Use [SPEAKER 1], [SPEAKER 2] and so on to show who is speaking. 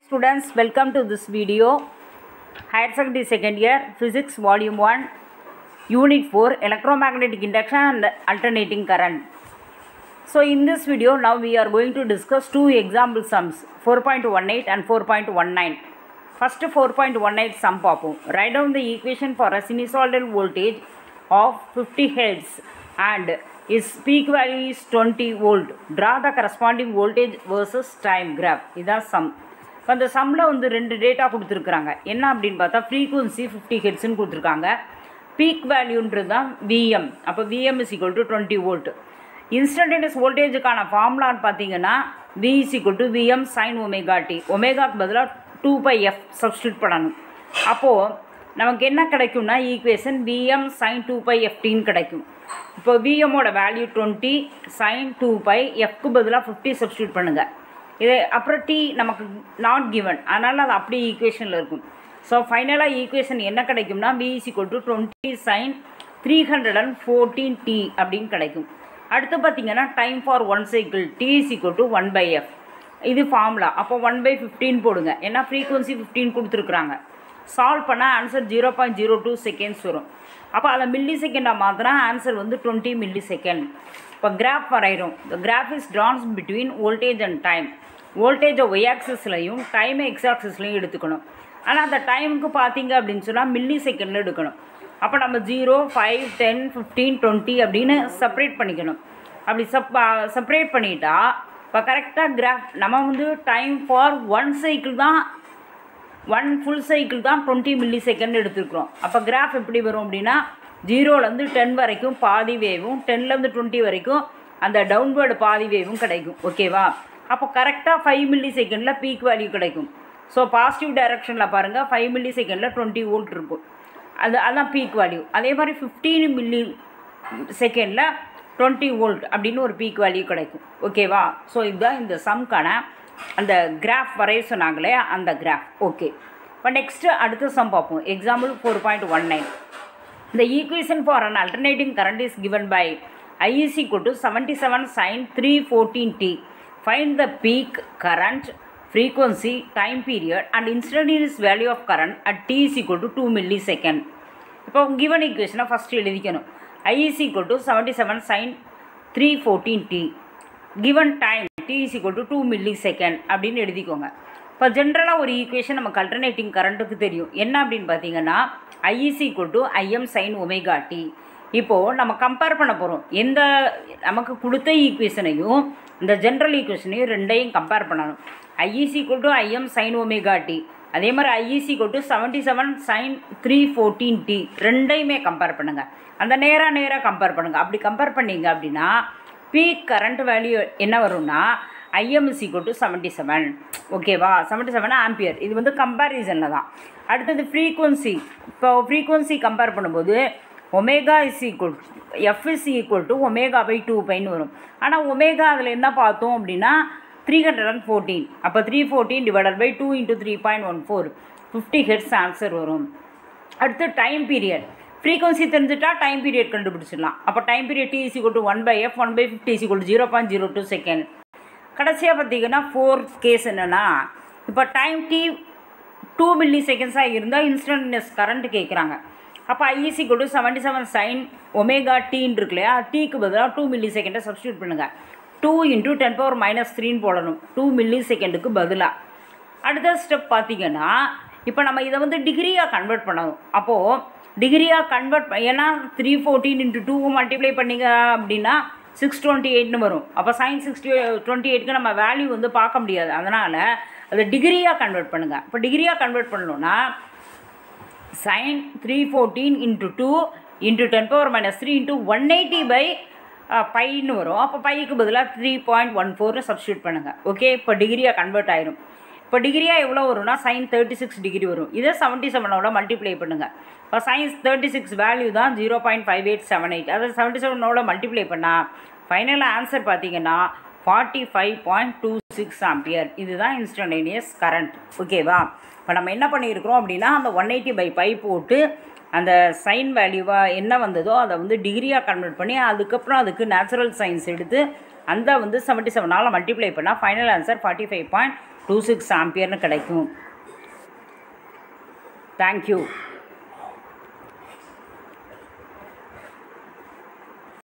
[SPEAKER 1] Students, welcome to this video. Higher Secondary Second Year Physics Volume 1, Unit 4 Electromagnetic Induction and Alternating Current. So, in this video, now we are going to discuss two example sums 4.18 and 4.19. First 4.18 sum பார்ப்போம் Write down the equation for a sinusoidal voltage of 50 Hz and its peak value is 20 volt. Draw the corresponding voltage versus time graph. இதான் sum இப்போ அந்த சம்மில் வந்து ரெண்டு data கொடுத்துருக்குறாங்க என்ன அப்படின்னு பார்த்தா ஃப்ரீக்குவன்சி ஃபிஃப்டி ஹெட்ஸ்னு கொடுத்துருக்காங்க பீக் வேல்யூன்றது தான் விஎம் அப்போ VM is equal to twenty volt instantaneous வோல்டேஜுக்கான ஃபார்முலான்னு பார்த்தீங்கன்னா V is equal to VM sine omega t ஒமேகாக்கு பதிலாக டூ பை எஃப் சப்ஸ்டியூட் பண்ணணும் அப்போது நமக்கு என்ன கிடைக்கும்னா equation VM sine two pi எஃப்டின்னு கிடைக்கும் இப்போ விஎம்மோட value twenty sine two pi எஃப்க்கு பதிலாக ஃபிஃப்டி சப்ஸ்டியூட் பண்ணுங்கள் இது அப்புறம் டி நமக்கு நாட் கிவன் அதனால் அது அப்படியே ஈக்குவேஷனில் இருக்கும் ஸோ ஃபைனலாக ஈக்குவேஷன் என்ன கிடைக்கும்னா V is equal to twenty sine three hundred and fourteen t அப்படின்னு கிடைக்கும் அடுத்து பார்த்தீங்கன்னா time for one cycle t is equal to one by f இது ஃபார்முலா அப்போ ஒன் பை ஃபிஃப்டீன் போடுங்க ஏன்னா ஃப்ரீக்குவன்சி ஃபிஃப்டீன் கொடுத்துருக்குறாங்க சால்வ் பண்ணால் answer zero point zero two seconds வரும் அப்போ அதை மில்லி செகண்டாக மாற்றினா ஆன்சர் வந்து டுவெண்ட்டி மில்லி செகண்ட் இப்போ கிராஃப் வரைகிறோம் the graph is drawn between voltage and time வோல்டேஜை ஒய் ஆக்சிஸ்லையும் டைமை எக்ஸ் ஆக்சிஸ்லையும் எடுத்துக்கணும் ஆனால் அந்த டைமுக்கு பார்த்தீங்க அப்படின்னு சொன்னால் மில்லி செகண்டில் எடுக்கணும் அப்போ நம்ம zero five ten fifteen twenty அப்படின்னு செப்பரேட் பண்ணிக்கணும் அப்படி சப் செப்பரேட் பண்ணிட்டா இப்போ கரெக்டாக கிராஃப் நம்ம வந்து டைம் ஃபார் ஒன் சைக்கிள் தான் ஒன் ஃபுல் சைக்கிள் தான் டுவெண்ட்டி மில்லி செகண்ட் எடுத்துருக்குறோம் அப்போ கிராஃப் எப்படி வரும் அப்படின்னா ஜீரோலேருந்து டென் வரைக்கும் பாதி வேவும் டென்லேருந்து டுவெண்ட்டி வரைக்கும் அந்த டவுன்வேர்டு பாதி வேவும் கிடைக்கும் ஓகேவா அப்போ கரெக்டாக ஃபைவ் மில்லி செகண்டில் பீக் வேல்யூ கிடைக்கும் ஸோ பாசிட்டிவ் டைரக்ஷனில் பாருங்கள் ஃபைவ் மில்லி செகண்டில் டுவெண்ட்டி வோல்ட் இருக்கும் அது அதான் பீக் வேல்யூ அதே மாதிரி ஃபிஃப்டீன் மில்லி செகண்டில் டுவெண்ட்டி வோல்ட் அப்படின்னு ஒரு பீக் வேல்யூ கிடைக்கும் ஓகேவா ஸோ இதுதான் இந்த சம்க்கான அந்த கிராஃப் வரைய சொன்னாங்களே அந்த கிராஃப் ஓகே இப்போ நெக்ஸ்ட்டு அடுத்த சம் பார்ப்போம் example four point one nine இந்த equation for an alternating current is given by I is equal to seventy seven sine three fourteen t find the peak current frequency, time period and instantaneous value of current at t is equal to 2 millisecond. இப்போ given equation first எழுதிக்கணும் i is equal to 77 sin 314 t given time t is equal to 2 millisecond அப்படின்னு எழுதிக்கோங்க இப்போ ஜென்ரலாக ஒரு equation நமக்கு alternating கரண்ட்டுக்கு தெரியும் என்ன அப்படின்னு பார்த்தீங்கன்னா i is equal to im sin omega t இப்போது நம்ம கம்பேர் பண்ண போகிறோம் எந்த நமக்கு கொடுத்த ஈக்குவேஷனையும் இந்த ஜென்ரல் ஈக்குவேஷனையும் ரெண்டையும் கம்பேர் பண்ணணும் I is equal to IM sine omega t அதே மாதிரி I is equal to seventy seven sine three fourteen t ரெண்டையுமே கம்பேர் பண்ணுங்கள் அந்த நேராக நேராக கம்பேர் பண்ணுங்கள் அப்படி கம்பேர் பண்ணீங்க அப்படின்னா பீக் கரண்ட் வேல்யூ என்ன வரும்னா IM is equal to seventy seven ஓகேவா செவன்ட்டி செவன் ஆம்பியர் இது வந்து கம்பேரிசனில் தான் அடுத்தது ஃப்ரீக்குவன்சி இப்போ ஃப்ரீக்குவன்சி கம்பேர் பண்ணும்போது omega is equal f is equal to omega by two பைன்னு வரும் ஆனால் ஒமேகா அதில் என்ன பார்த்தோம் அப்படின்னா த்ரீ ஹண்ட்ரட் அண்ட் ஃபோர்டீன் அப்போ three fourteen divided by two into three point one four fifty hertz answer வரும் அடுத்து டைம் பீரியட் ஃப்ரீக்வன்சி தெரிஞ்சுட்டா டைம் பீரியட் கண்டுபிடிச்சிடலாம் அப்போ time period t is to one by f one by fifty is to zero point zero two second கடைசியாக பார்த்தீங்கன்னா fourth case என்னென்னா இப்போ time t two மில்லி செகண்ட்ஸாக இருந்தால் இன்ஸ்டன்ட்னஸ் கரண்ட் கேட்குறாங்க அப்போ ஐஇசி கொடு செவன்ட்டி செவன் சைன் ஒமேகா டீன்னு இருக்கு இல்லையா டீக்கு பதிலாக டூ மில்லி செகண்டை சப்ஸ்டியூட் பண்ணுங்கள் two into ten power minus த்ரீன்னு போடணும் டூ மில்லி செகண்டுக்கு பதிலாக அடுத்த ஸ்டெப் பார்த்தீங்கன்னா இப்போ நம்ம இதை வந்து டிகிரியாக கன்வெர்ட் பண்ணணும் அப்போது டிகிரியாக கன்வெர்ட் ஏன்னா three fourteen into two multiply பண்ணிங்க அப்படின்னா சிக்ஸ் டுவெண்ட்டி எயிட்னு வரும் அப்போ சைன் சிக்ஸ்டி டுவெண்ட்டி எயிட்க்கு நம்ம வேல்யூ வந்து பார்க்க முடியாது அதனால் அதை டிகிரியாக கன்வெர்ட் பண்ணுங்கள் இப்போ டிகிரியாக கன்வெர்ட் பண்ணணுன்னா sine three fourteen into two into ten power minus three into one eighty by பைன்னு வரும் அப்போ பைக்கு பதிலாக த்ரீ பாயிண்ட் ஒன் ஃபோர்னு சப்ஸ்டியூட் பண்ணுங்கள் ஓகே இப்போ டிகிரியாக கன்வெர்ட் ஆயிரும் இப்போ டிகிரியாக எவ்வளோ வரும்னா சைன் தேர்ட்டி சிக்ஸ் டிகிரி வரும் இதே செவன்ட்டி செவனோட மல்டிப்ளை பண்ணுங்கள் இப்போ சைன்ஸ் தேர்ட்டி சிக்ஸ் வேல்யூ தான் zero point five eight seven eight அதை செவன்ட்டி செவனோட மல்டிப்ளை பண்ணால் ஃபைனல் ஆன்சர் பார்த்தீங்கன்னா forty five point two six ampere இதுதான் இன்ஸ்டன்டேனியஸ் கரண்ட் ஓகேவா இப்போ நம்ம என்ன பண்ணியிருக்கிறோம் அப்படின்னா அந்த ஒன் எயிட்டி பை பை போட்டு அந்த சைன் வேல்யூவாக என்ன வந்ததோ அதை வந்து டிகிரியாக கன்வெர்ட் பண்ணி அதுக்கப்புறம் அதுக்கு நேச்சுரல் சயின்ஸ் எடுத்து அந்த வந்து செவன்ட்டி செவனால் மல்டிப்ளை பண்ணால் final answer forty five point two six ஆம்பியர்னு கிடைக்கும் தேங்க்யூ